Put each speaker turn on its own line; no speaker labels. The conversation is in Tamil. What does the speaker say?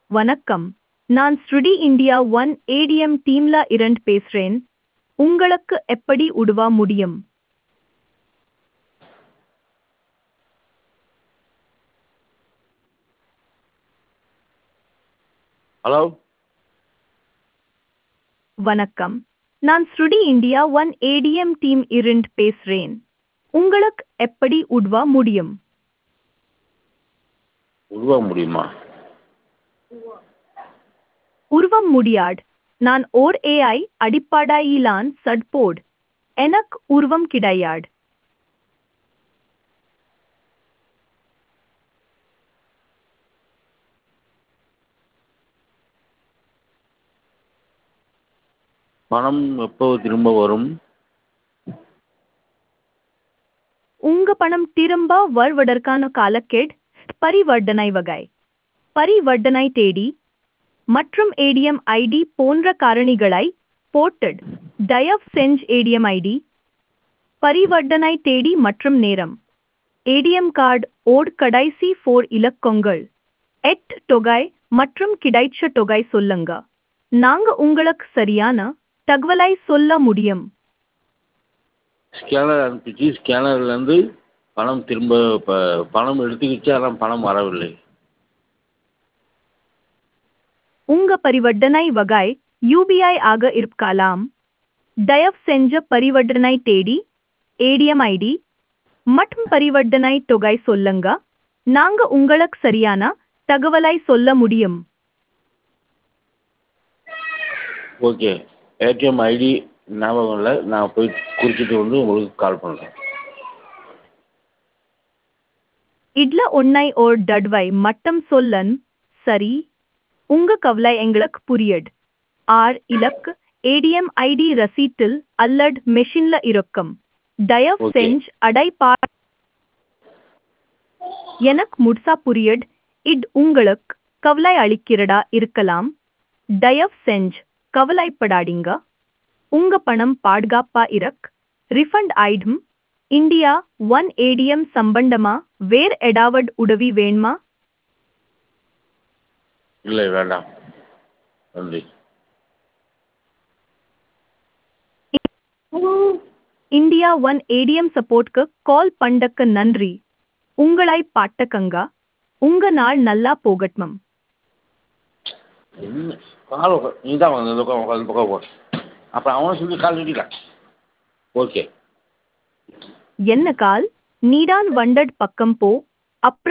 வணக்கம் நான் ஸ்ருடி இந்தியா ஒன் ஏடிஎம் டீம்ல இருந்து பேசுறேன் உங்களுக்கு எப்படி உதவ முடியும்
ஹலோ
வணக்கம் நான் ஸ்ருடி இந்தியா ஒன் ஏடிஎம் டீம் இருந்து பேசுறேன் உங்களுக்கு எப்படி உதவ முடியும்
உருவ முடியுமா
உருவம் முடியாድ நான் ஓர் ஏஐ அடிப்படையிலான் சட்போர்ட் எனக்கு உருவம் கிடையாது
பணம் எப்போ திரும்ப வரும்
உங்க பணம் திரும்ப வருவதற்கான காலக்கெடு பரிவர்த்தனை வகை பரிவர்த்தனை தேதி மற்றும் ஏடிஎம் ஐடி போன்ற காரணிகளை போர்ட்டட் தயவு செஞ்சு ஏடிஎம் ஐடி பரிவர்த்தனை தேதி மற்றும் நேரம் ஏடிஎம் கார்டு ஓட் கடைசி ஃபோர் இலக்கங்கள் எட் தொகை மற்றும் கிடைச்ச தொகை சொல்லுங்க நாங்க உங்களுக்கு சரியான தகவலை சொல்ல முடியும்
ஸ்கேனர் அனுப்பிச்சு ஸ்கேனர்லேருந்து பணம் திரும்ப இப்போ பணம் எடுத்துக்கிச்சு ஆனால் பணம் வரவில்லை
உங்க பரிவர்த்தனை வகை யூபிஐ ஆக இருக்கலாம் தயவு செஞ்ச பரிவர்த்தனை தேதி ஏடிஎம் ஐடி மற்றும் பரிவர்த்தனை தொகை சொல்லுங்க நாங்க உங்களுக்கு சரியான தகவலை சொல்ல முடியும்
ஓகே ஏடிஎம் ஐடி ஞாபகம் இல்லை நான் போய் குறிச்சிட்டு வந்து உங்களுக்கு கால் பண்ணுறேன்
இட்ல ஒன்னை ஓர் தட்வை மட்டும் சொல்லன் சரி உங்க கவலை எங்களுக்கு புரியட் ஆர் இலக்கு ஏடிஎம் ஐடி ரசீட்டில் அல்லட் மெஷின்ல இருக்கும் தயவு
Okay.
செஞ்சு அடைப்பா எனக்கு முழுசா புரியட் இட் உங்களுக்கு கவலை அளிக்கிறதா இருக்கலாம் தயவு செஞ்சு கவலைப்படாதீங்க உங்க பணம் பாதுகாப்பா இருக் ரிஃபண்ட் ஆயிடும் இந்தியா ஒன் ஏடிஎம் சம்பந்தமா வேற எடாவட் உதவி வேணுமா
இல்லை வேண்டாம் நன்றி
இந்தியா ஒன் ஏடிஎம் சப்போர்ட்க்கு கால் பண்ணக்கு நன்றி உங்களை பாட்டக்கங்க உங்க நாள் நல்லா போகட்டும்
என்ன கால் உக்கா நீ தான் வந்து இந்த பக்கம் உட்காந்து பக்கம் போ அப்புறம் அவனை சொல்லி கால் நீட்டிட்டான் ஓகே
என்ன கால் நீடான் வண்டட் பக்கம் போ அப்புறம்